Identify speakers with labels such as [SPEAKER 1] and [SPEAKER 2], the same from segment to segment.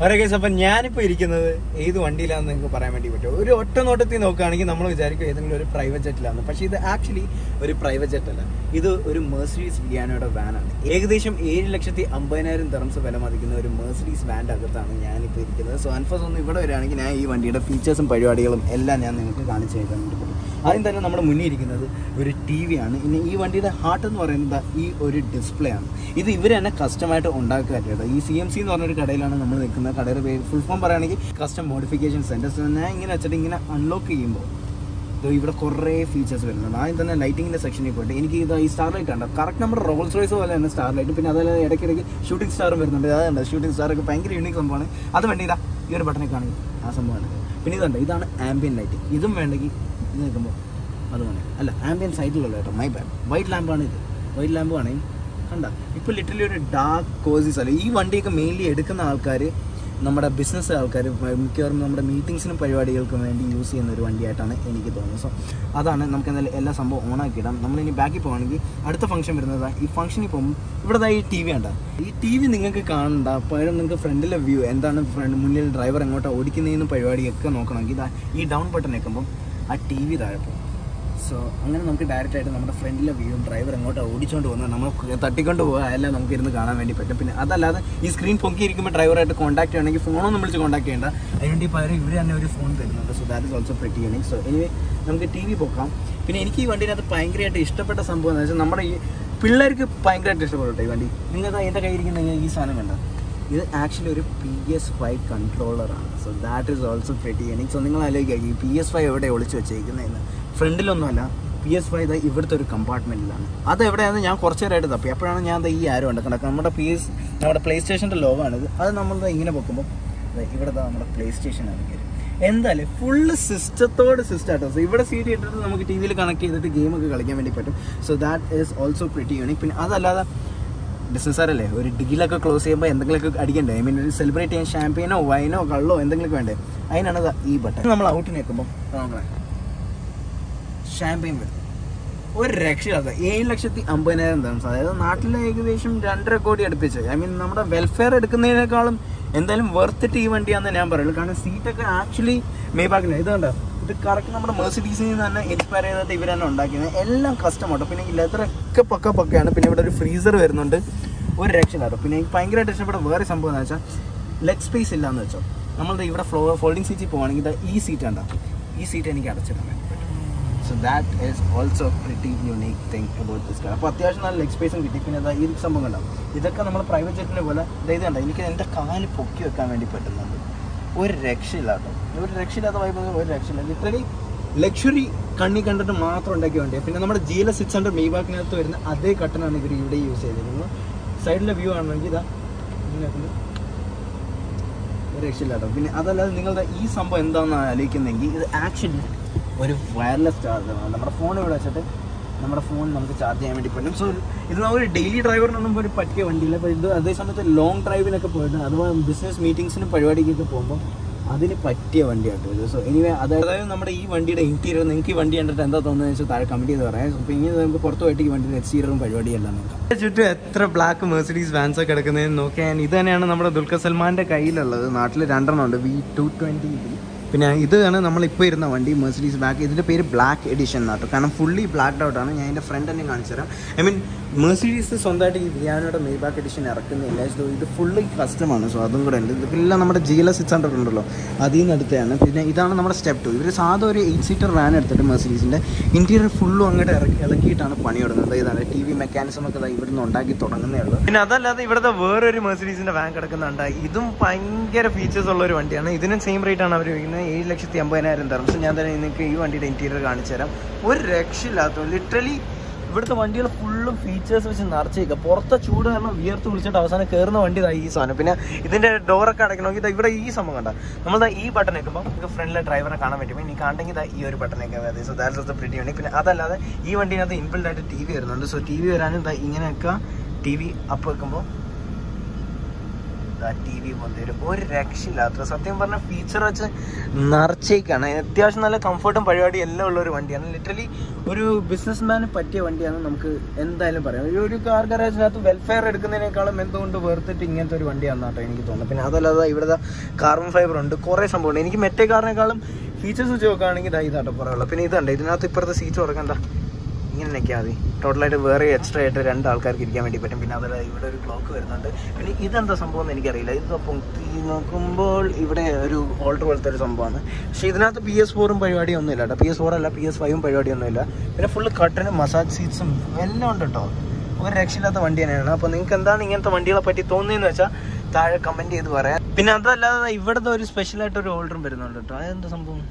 [SPEAKER 1] ഓരോ കേസ് അപ്പൊ ഞാനിപ്പോ ഇരിക്കുന്നത് ഏത് വണ്ടിയിലാന്ന് നിങ്ങൾക്ക് പറയാൻ വേണ്ടി പറ്റും ഒരു ഒറ്റ നോട്ടത്തിൽ നോക്കുകയാണെങ്കിൽ നമ്മൾ വിചാരിക്കും ഏതെങ്കിലും ഒരു പ്രൈവറ്റ് ജെറ്റിലാന്ന് പക്ഷേ ഇത് ആക്ച്വലി ഒരു പ്രൈവറ്റ് ജെറ്റ് അല്ല ഇത് ഒരു മേഴ്സഡീസ് വിയാനോയുടെ വാനാണ് ഏകദേശം ഏഴ് ലക്ഷത്തി അമ്പതിനായിരം തെറംസ് വില മതിക്കുന്ന ഒരു മേഴ്സഡീസ് വാൻ്റെ അകത്താണ് ഞാനിപ്പോൾ ഇരിക്കുന്നത് സോ അൻഫസ് ഒന്ന് ഇവിടെ വരികയാണെങ്കിൽ ഞാൻ ഈ വണ്ടിയുടെ ഫീച്ചേഴ്സും പരിപാടികളും എല്ലാം ഞാൻ നിങ്ങൾക്ക് കാണിച്ചു തരാൻ വേണ്ടി പറ്റും ആദ്യം തന്നെ നമ്മുടെ മുന്നിൽ ഇരിക്കുന്നത് ഒരു ടി വി ആണ് ഇനി ഈ വണ്ടിയുടെ ഹാർട്ട് എന്ന് പറയുന്നത് ഈ ഒരു ഡിസ്പ്ലേ ആണ് ഇത് ഇവർ തന്നെ കസ്റ്റമായിട്ട് ഉണ്ടാക്കുക കേട്ടോ ഈ സി എം സി എന്ന് പറഞ്ഞൊരു കടയിലാണ് നമ്മൾ നിൽക്കുന്നത് കടയുടെ പേര് ഫുൾ ഫോം പറയുകയാണെങ്കിൽ കസ്റ്റം മോഡിഫിക്കേഷൻ സെൻറ്റേഴ്സ് ഞാൻ ഇങ്ങനെ വെച്ചിട്ട് ഇങ്ങനെ അൺലോക്ക് ചെയ്യുമ്പോൾ ഇത് ഇവിടെ കുറേ ഫീച്ചേഴ്സ് വരുന്നുണ്ട് ആദ്യം തന്നെ ലൈറ്റിങ്ങിൻ്റെ സെക്ഷനിൽ പോയിട്ട് എനിക്ക് ഇത് ഈ സ്റ്റാർ ലൈറ്റ് ഉണ്ട് കറക്റ്റ് നമ്മുടെ റോൾസ് റോയ്സ് പോലെ തന്നെ സ്റ്റാർ ലൈറ്റ് പിന്നെ അതല്ല ഇടയ്ക്കിടയ്ക്ക് ഷൂട്ടിംഗ് സ്റ്റാറും വരുന്നുണ്ട് അതുണ്ട് ഷൂട്ടിംഗ് സ്റ്റാറൊക്കെ ഭയങ്കര യൂണിക് സംഭവമാണ് അത് വേണ്ട ഇതാ ഈ ഒരു ബട്ടണിൽ കാണുക ആ സംഭവമാണ് പിന്നെ ഇതുണ്ട് ഇതാണ് ആംബിയൻ ലൈറ്റ് ഇതും വേണ്ടെങ്കിൽ ഇത് നിൽക്കുമ്പോൾ അത് വേണം അല്ല ആംബിയൻ സൈറ്റിലുള്ള കേട്ടോ മൈ ബാഡ് വൈറ്റ് ലാമ്പാണ് ഇത് വൈറ്റ് ലാമ്പ് ആണെങ്കിൽ കണ്ട ഇപ്പോൾ ലിറ്ററലി ഒരു ഡാർക്ക് കോസീസ് അല്ല ഈ വണ്ടിയൊക്കെ മെയിൻലി എടുക്കുന്ന ആൾക്കാർ നമ്മുടെ ബിസിനസ് ആൾക്കാർ മിക്കവാറും നമ്മുടെ മീറ്റിങ്സിനും പരിപാടികൾക്കും വേണ്ടി യൂസ് ചെയ്യുന്ന ഒരു വണ്ടിയായിട്ടാണ് എനിക്ക് തോന്നുന്നത് സോ അതാണ് നമുക്ക് എന്തായാലും എല്ലാ സംഭവം ഓണാക്കി ഇടാം നമ്മളിനി ബാക്കിൽ പോകുകയാണെങ്കിൽ അടുത്ത ഫംഗ്ഷൻ വരുന്നത് ഈ ഫംഗ്ഷനിൽ പോകുമ്പോൾ ഇവിടെ ദാ ഈ ടി വി ഉണ്ട് ഈ ടി വി നിങ്ങൾക്ക് കാണണ്ട പകരം നിങ്ങൾക്ക് ഫ്രണ്ടിലെ വ്യൂ എന്താണ് ഫ്രണ്ട് മുന്നിൽ ഡ്രൈവർ എങ്ങോട്ടാണ് ഓടിക്കുന്നതെന്ന് പരിപാടിയൊക്കെ നോക്കണമെങ്കിൽ ഇതാ ഈ ഡൗൺ ബട്ടൺ നിൽക്കുമ്പോൾ ആ ടി വി താഴെ പോകും സോ അങ്ങനെ നമുക്ക് ഡയറക്റ്റ് ആയിട്ട് നമ്മുടെ ഫ്രണ്ടിലെ വ്യൂവും ഡ്രൈവർ എങ്ങോട്ടാണ് ഓടിച്ചുകൊണ്ട് പോകുന്നത് നമ്മൾ തട്ടിക്കൊണ്ട് പോകുക എല്ലാം നമുക്ക് ഇരുന്ന് കാണാൻ വേണ്ടി പറ്റും പിന്നെ അതല്ലാതെ ഈ സ്ക്രീൻ പൊക്കിയിരിക്കുമ്പോൾ ഡ്രൈവറായിട്ട് കോൺടാക്ട് ചെയ്യണമെങ്കിൽ ഫോണൊന്നും വിളിച്ച് കോൺടാക്ട് ചെയ്യേണ്ട അതിനുവേണ്ടി പകരം ഇവർ തന്നെ ഒരു ഫോൺ തരുന്നുണ്ട് so that is also pretty unique so anyway നമുക്ക് ടി വി പോക്കാം പിന്നെ എനിക്ക് ഈ വണ്ടീനകത്ത് ഭയങ്കരമായിട്ട് ഇഷ്ടപ്പെട്ട സംഭവം എന്ന് വെച്ചാൽ നമ്മുടെ ഈ പിള്ളേർക്ക് ഭയങ്കരമായിട്ട് ഇഷ്ടപ്പെട്ടു ഈ വണ്ടി നിങ്ങൾ എൻ്റെ കയ്യിരിക്കുന്ന ഈ സാധനം കണ്ട ഇത് ആക്ച്വലി ഒരു പി എസ് ഫൈവ് കൺട്രോളറാണ് so that is also pretty unique so നിങ്ങൾ ആലോചിക്കുക ഈ പി എസ് ഫൈവ് എവിടെ ഒളിച്ച് വെച്ചേക്കുന്നതെന്ന് ഫ്രണ്ടിലൊന്നുമല്ല പി എസ് ഫൈവ് ഇവിടുത്തെ ഒരു കമ്പാർട്ട്മെൻറ്റിലാണ് അത് എവിടെയാണെന്ന് ഞാൻ കുറച്ച് നേരമായിട്ട് തപ്പി അപ്പോഴാണ് ഞാൻ ദാ ഈ ആരോ ഉണ്ട് കിടക്കുന്നത് നമ്മുടെ പി എസ് നമ്മുടെ പ്ലേ സ്റ്റേഷൻ്റെ ലോഗാണിത് അത് നമ്മൾ ദാ ഇങ്ങനെ പൊക്കുമ്പോൾ ദാ ഇവിടെ ദാ നമ്മുടെ പ്ലേ സ്റ്റേഷനാണ് കയറി എന്തായാലും ഫുള്ള് സിസ്റ്റത്തോട് സിസ്റ്റം ആട്ടോ സോ ഇവിടെ സീറ്റ് ഇട്ടിട്ട് നമുക്ക് ടി വിയിൽ കണക്ട് ചെയ്തിട്ട് ഗെയിമൊക്കെ കളിക്കാൻ വേണ്ടി പറ്റും so that is also pretty unique പിന്നെ അതല്ലാതെ ബിസിനസ്സാരല്ലേ ഒരു ഡീലൊക്കെ ക്ലോസ് ചെയ്യുമ്പോൾ എന്തെങ്കിലുമൊക്കെ അടിക്കണ്ടേ ഐ മീൻ ഒരു സെലിബ്രേറ്റ് ചെയ്യാൻ ഷാമ്പെയിനോ വൈനോ കള്ളോ എന്തെങ്കിലുമൊക്കെ വേണ്ടേ അതിനാണ് ദാ ഈ ബട്ടൺ നമ്മൾ ഔട്ടിന് നിൽക്കുമ്പോൾ നോക്കണേ ഷാമ്പെയിൻ വരും ഒരു രക്ഷയില്ലാത്ത ഏഴ് ലക്ഷത്തി അമ്പതിനായിരം തരംസ് അതായത് നാട്ടിലെ ഏകദേശം രണ്ടര കോടി അടുപ്പിച്ച് ഐ മീൻ നമ്മുടെ വെൽഫെയർ എടുക്കുന്നതിനേക്കാളും എന്തായാലും വെർത്തിട്ട് ഈ വണ്ടിയാണെന്ന് ഞാൻ പറയുള്ളൂ കാരണം സീറ്റൊക്കെ ആക്ച്വലി മേബാക്കില്ല ഇത് കണ്ടോ ഇത് കറക്റ്റ് നമ്മുടെ മെഴ്സിഡീസിൽ നിന്ന് തന്നെ ഇൻസ്പയർ ചെയ്തിട്ട് ഇവർ തന്നെ ഉണ്ടാക്കിയത് എല്ലാം കസ്റ്റമാട്ടോ പിന്നെ ഈ ലെതറൊക്കെ പക്ക പക്കയാണ് പിന്നെ ഇവിടെ ഒരു ഫ്രീസർ വരുന്നുണ്ട് ഒരു രക്ഷയില്ലാട്ടോ പിന്നെ എനിക്ക് ഭയങ്കരമായിട്ട് ഇഷ്ടപ്പെട്ട വേറെ സംഭവം എന്ന് വെച്ചാൽ ലെഗ് സ്പേസ് ഇല്ല എന്ന് വെച്ചോ നമ്മൾ ഇവിടെ ഫ്ലോ ഫോൾഡിംഗ് സീറ്റിൽ പോകുകയാണെങ്കിൽ ഇത് ഈ സീറ്റ് ഉണ്ടാവും ഈ സീറ്റ് എനിക്ക് അടച്ചിടാൻ വേണ്ടി പറ്റും so that is also pretty unique thing about this car അപ്പോൾ അത്യാവശ്യം നല്ല ലെഗ് സ്പേസും കിട്ടി പിന്നെ അതാ ഈ സംഭവം ഉണ്ടാവും ഇതൊക്കെ നമ്മൾ പ്രൈവറ്റ് ജെറ്റിനെ പോലെ ഇത് കണ്ട എനിക്ക് എൻ്റെ കാല് പൊക്കി വെക്കാൻ വേണ്ടി പറ്റുന്നുണ്ട് ഒരു രക്ഷയില്ല കേട്ടോ ഒരു രക്ഷയില്ലാത്ത വൈബ് ഒരു രക്ഷയില്ല ലിറ്ററലി ലക്ഷറി കണ്ണി കണ്ടിട്ട് മാത്രം ഉണ്ടാക്കിയ വണ്ടിയാണ് പിന്നെ നമ്മുടെ G L S six hundred മെയ്ബാക്കിനകത്ത് വരുന്ന അതേ കട്ടനാണ് ഇവർ ഇവിടെ യൂസ് ചെയ്തിരിക്കുന്നത് സൈഡിലെ വ്യൂ ആണെങ്കിൽ ഇതാ ഇങ്ങനെ ആക്കുന്നത്. ഒരു രക്ഷയില്ല കേട്ടോ പിന്നെ അതല്ലാതെ നിങ്ങളുടെ ഈ സംഭവം എന്താണെന്ന് ആലോചിക്കുന്നെങ്കിൽ ഇത് ആക്ച്വലി ഒരു വയർലെസ് ചാർജറാണ് നമ്മുടെ ഫോൺ ഇവിടെ വെച്ചിട്ട് നമ്മുടെ ഫോൺ നമുക്ക് ചാർജ് ചെയ്യാൻ വേണ്ടി പറ്റും സോ ഇത് ഒരു ഡെയിലി ഡ്രൈവറിനൊന്നും ഒരു പറ്റിയ വണ്ടിയില്ല അപ്പോൾ ഇത് അതേ സമയത്ത് ലോങ് ഡ്രൈവിനൊക്കെ പോയിട്ട് അഥവാ ബിസിനസ് മീറ്റിംഗ്സിനും പരിപാടിക്കൊക്കെ പോകുമ്പോൾ അതിന് പറ്റിയ വണ്ടിയാട്ടോ ഇത് സോ എനിവേ അതായത് നമ്മുടെ ഈ വണ്ടിയുടെ ഇന്റീരിയർ നിങ്ങൾക്ക് ഈ വണ്ടി കണ്ടിട്ട് എന്താ തോന്നുന്നത് വെച്ചാൽ താഴെ കമൻറ്റ് ചെയ്ത് പറയാം അപ്പോൾ ഇനി നമുക്ക് പുറത്ത് പോയിട്ട് ഈ വണ്ടിയുടെ എക്സ്റ്റീരിയറും പരിപാടിയെല്ലാം നോക്കാം ചുറ്റും എത്ര ബ്ലാക്ക് മെഴ്സിഡീസ് വാൻസ് ഒക്കെ കിടക്കുന്നതെന്ന് നോക്കിയാൽ ഇത് തന്നെയാണ് നമ്മുടെ ദുൽഖർ സൽമാന്റെ കയ്യിലുള്ളത് നാട്ടിൽ രണ്ടെണ്ണം ഉണ്ട് വി ടു ട്വൻറ്റി പിന്നെ ഇതാണ് നമ്മളിപ്പോൾ ഇരുന്ന വണ്ടി മെഴ്സിഡീസ് ബാക്ക് ഇതിൻ്റെ പേര് ബ്ലാക്ക് എഡിഷൻ എന്നാട്ടോ കാരണം ഫുള്ളി ബ്ലാക്ക്ഡ് ഔട്ട് ആണ് ഞാൻ എൻ്റെ ഫ്രണ്ട് തന്നെ കാണിച്ചു തരാം ഐ മീൻ മെഴ്സിഡീസ് സ്വന്തമായിട്ട് ഈ വിയാനോയുടെ മെയ് ബാക്ക് എഡിഷൻ ഇറക്കുന്നില്ല സോ ഇത് ഫുള്ളി കസ്റ്റമാണ് സോ അതും കൂടെ ഉണ്ട് ഇതെല്ലാം നമ്മുടെ G L S six hundred ഉണ്ടല്ലോ അതിൽ നിന്ന് എടുത്തതാണ് പിന്നെ ഇതാണ് നമ്മുടെ സ്റ്റെപ്പ് ടു ഇവർ സാധാ ഒരു എയ്റ്റ് സീറ്റർ വാൻ എടുത്തിട്ട് മെഴ്സിഡീസിൻ്റെ ഇൻറ്റീരിയർ ഫുള്ളും അങ്ങോട്ട് ഇറക്കി ഇളക്കിയിട്ടാണ് പണി തുടങ്ങുന്നത് ഇതാണ് ടി വി മെക്കാനിസം ഒക്കെ ദാ ഇവിടുന്ന് ഉണ്ടാക്കി തുടങ്ങുന്നേ ഉള്ളൂ പിന്നെ അതല്ലാതെ ഇവിടുത്തെ വേറൊരു മെഴ്സിഡീസിൻ്റെ വാൻ കിടക്കുന്നുണ്ട് ഇതും ഭയങ്കര ഫീച്ചേഴ്സ് ഉള്ള ഒരു വണ്ടിയാണ് ഇതിനും സെയിം റേറ്റ് ആണ് അവർ വയ്ക്കുന്നത് ഏഴ് ലക്ഷത്തി അമ്പതിനായിരം തരംസ് ഞാൻ തന്നെ നിങ്ങൾക്ക് ഈ വണ്ടിയുടെ ഇൻറ്റീരിയർ കാണിച്ചു തരാം ഒരു രക്ഷയില്ലാത്ത ലിറ്ററലി ഇവിടുത്തെ വണ്ടികൾ ഫുള്ളും ഫീച്ചേഴ്സ് വെച്ച് നിറച്ചേക്കുക പുറത്തെ ചൂട് കാരണം വിയർത്ത് വിളിച്ചിട്ട് അവസാനം കയറുന്ന വണ്ടി ഇതാ ഈ സാധനം പിന്നെ ഇതിന്റെ ഡോറൊക്കെ അടയ്ക്കണമെങ്കിൽ ഇതാ ഇവിടെ ഈ സംഭവം കണ്ട നമ്മൾ ഈ ബട്ടൺ വെക്കുമ്പോൾ നമുക്ക് ഫ്രണ്ടിലെ ഡ്രൈവറെ കാണാൻ പറ്റും ഇനി കാണണമെങ്കിൽ ഇതാ ഈ ഒരു ബട്ടൺ ഒക്കെ സോ ദാറ്റ്സ് ഓഫ് പ്രിറ്റി വണ്ടി പിന്നെ അതല്ലാതെ ഈ വണ്ടിനകത്ത് ഇൻബിൽഡ് ആയിട്ട് ടി വി വരുന്നുണ്ട് സോ ടി വി വരാനും ഇതാ ഇങ്ങനെയൊക്കെ ടി വി അപ്പ് വെക്കുമ്പോൾ ടി വി പോലത്തെ ഒരു ഒരു രക്ഷയില്ലാത്ത സത്യം പറഞ്ഞ ഫീച്ചർ വെച്ച് നിറച്ചേക്കാണ് അത്യാവശ്യം നല്ല കംഫർട്ടും പരിപാടി എല്ലാം ഉള്ള ഒരു വണ്ടിയാണ് ലിറ്ററലി ഒരു ബിസിനസ് മാന് പറ്റിയ വണ്ടിയാണ് നമുക്ക് എന്തായാലും പറയാം ഒരു ഒരു കാർ ഗാരേജിനകത്ത് വെൽഫെയർ എടുക്കുന്നതിനേക്കാളും എന്തുകൊണ്ട് വേർത്തിട്ട് ഇങ്ങനത്തെ ഒരു വണ്ടിയാണെന്നാട്ടോ എനിക്ക് തോന്നുന്നത് പിന്നെ അതല്ലാതെ ഇവിടുത്തെ കാർബൺ ഫൈബർ ഉണ്ട് കുറേ സംഭവമുണ്ട് എനിക്ക് മറ്റേ കാറിനേക്കാളും ഫീച്ചേഴ്സ് വെച്ച് നോക്കുകയാണെങ്കിൽ ഇതാ ഇതാട്ടോ പറയുള്ളൂ പിന്നെ ഇതുണ്ട് ഇതിനകത്ത് ഇപ്പുറത്തെ സീറ്റ് തുറക്കണ്ട ഇങ്ങനെ നിൽക്കിയാൽ മതി ടോട്ടലായിട്ട് വേറെ എക്സ്ട്രാ ആയിട്ട് രണ്ട് ആൾക്കാർക്ക് ഇരിക്കാൻ വേണ്ടി പറ്റും പിന്നെ അതല്ല ഇവിടെ ഒരു ക്ലോക്ക് വരുന്നുണ്ട് പിന്നെ ഇതെന്താ സംഭവം എന്ന് എനിക്കറിയില്ല ഇത് പൊക്കി നോക്കുമ്പോൾ ഇവിടെ ഒരു ഓൾട്ടർ പോലത്തെ ഒരു സംഭവമാണ് പക്ഷേ ഇതിനകത്ത് പി എസ് ഫോറും പരിപാടിയൊന്നും ഇല്ല കേട്ടോ പി എസ് ഫോർ അല്ല പി എസ് ഫൈവും പരിപാടിയൊന്നും ഇല്ല പിന്നെ ഫുള്ള് കട്ടനും മസാജ് സീറ്റ്സും എല്ലാം ഉണ്ട് കേട്ടോ ഒരു രക്ഷയില്ലാത്ത വണ്ടി തന്നെയാണ് അപ്പോൾ നിങ്ങൾക്ക് എന്താണ് ഇങ്ങനത്തെ വണ്ടികളെ പറ്റി തോന്നിയെന്ന് വെച്ചാൽ താഴെ കമൻറ്റ് ചെയ്ത് പറയാം പിന്നെ അതല്ലാതെ ഇവിടുത്തെ ഒരു സ്പെഷ്യലായിട്ട് ഒരു ഓൾഡറും വരുന്നുണ്ട് കേട്ടോ അതെന്താ സംഭവം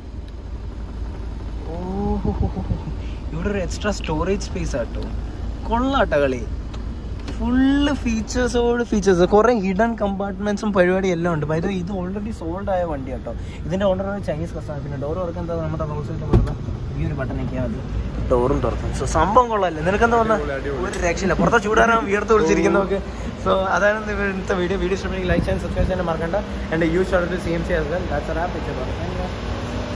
[SPEAKER 1] ഓഹോ ഇവിടെ ഒരു എക്സ്ട്രാ സ്റ്റോറേജ് സ്പേസ് ആട്ടോ കൊള്ളാട്ടോ കളി ഫുള്ള് ഫീച്ചേഴ്സോട് ഫീച്ചേഴ്സ് കുറേ ഹിഡൻ കമ്പാർട്ട്മെന്റ്സും പരിപാടി എല്ലാം ഉണ്ട് ഇത് ഇത് ഓൾറെഡി സോൾഡ് ആയ വണ്ടി കേട്ടോ ഇതിന്റെ ഓണർ ചൈനീസ് കസ്റ്റമർ പിന്നെ ഡോർ തുറക്കാൻ എന്താ നമ്മുടെ റോഡ് സൈഡിൽ കൊടുത്ത ഈ ഒരു ബട്ടൺ ഒക്കെയാൽ മതി ഡോറും തുറക്കും സോ സംഭവം കൊള്ളാല്ലേ നിനക്കെന്താ പറഞ്ഞാൽ ഒരു രക്ഷയില്ല പുറത്തെ ചൂടാറാൻ വിയർത്ത് വിളിച്ചിരിക്കുന്നവർക്ക് സോ അതാണ് ഇന്നത്തെ വീഡിയോ വീഡിയോ ഇഷ്ടമെങ്കിൽ ലൈക്ക് ചെയ്യാൻ സബ്സ്ക്രൈബ് ചെയ്യാൻ മറക്കണ്ട എൻ്റെ use order C M C as well that's app